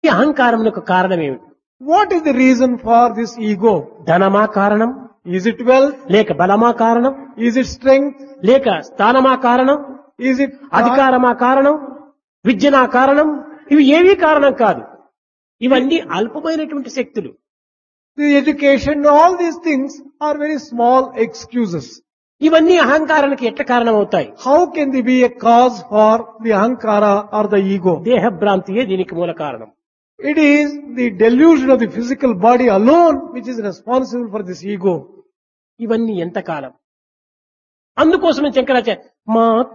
ఈ అహంకారమునకు కారణం ఏమిటి What is the reason for this ego? ధనమా కారణం Is it wealth? లేక బలమా కారణం Is it strength? లేక స్థానమా కారణం Is it అధికారమా కారణం విద్యనా కారణం ఇవి ఏవీ కారణం కాదు ఇవన్నీ అల్పమైనటువంటి శక్తులు the education? All these things are very small excuses. ఇవన్నీ అహంకారానికి ఎట్ల కారణం అవుతాయి How can they be a cause for the ahankara or the ego? దేహభ్రాంతియే దీనికి మూల కారణం It is the delusion of the physical body alone which is responsible for this ego. ఇవన్నీ ఎంతకాలం అందుకోసమే శంకరాచార్య మా